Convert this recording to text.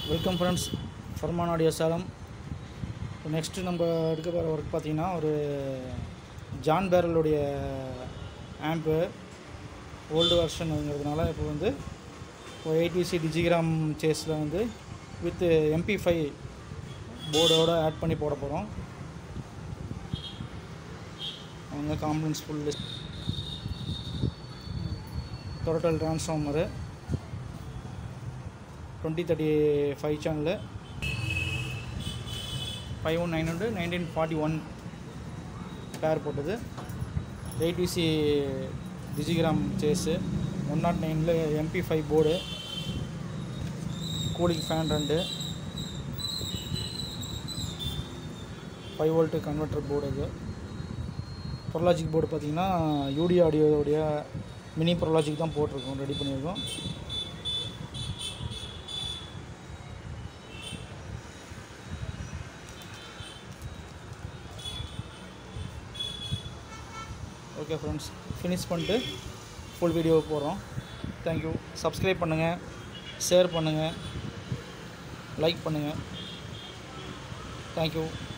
welcome friends Farman audio Salem next நம்ம எடுக்க போகிற ஒர்க் பார்த்தீங்கன்னா ஒரு ஜான் பேரலுடைய ஆம்பு ஓல்டு வெர்ஷனுங்கிறதுனால இப்போ வந்து ஒரு எயிட்டிசி டிஜிகிராம் சேஸில் வந்து வித் எம்பி ஃபைவ் போர்டோட ஆட் பண்ணி போட போகிறோம் அவங்க components full list total transformer twenty thirty five channel five one nine hundred nineteen forty one tyre போட்டது எயிட்டிசி டிஜிகிராம் சேஸு ஒன் நாட் நைனில் MB five board cooling fan ரெண்டு ஃபைவ் வோல்ட்டு கன்வெர்ட்டர் போர்டு இது pro logic board பார்த்தீங்கன்னா யூடி ஆடியோடைய mini ப்ரொலாஜிக் தான் போட்டிருக்கோம் ready பண்ணியிருக்கோம் okay friends finish பண்ணிட்டு ஃபுல் வீடியோ போகிறோம் தேங்க்யூ சப்ஸ்கிரைப் பண்ணுங்கள் ஷேர் பண்ணுங்கள் லைக் பண்ணுங்கள் தேங்க்யூ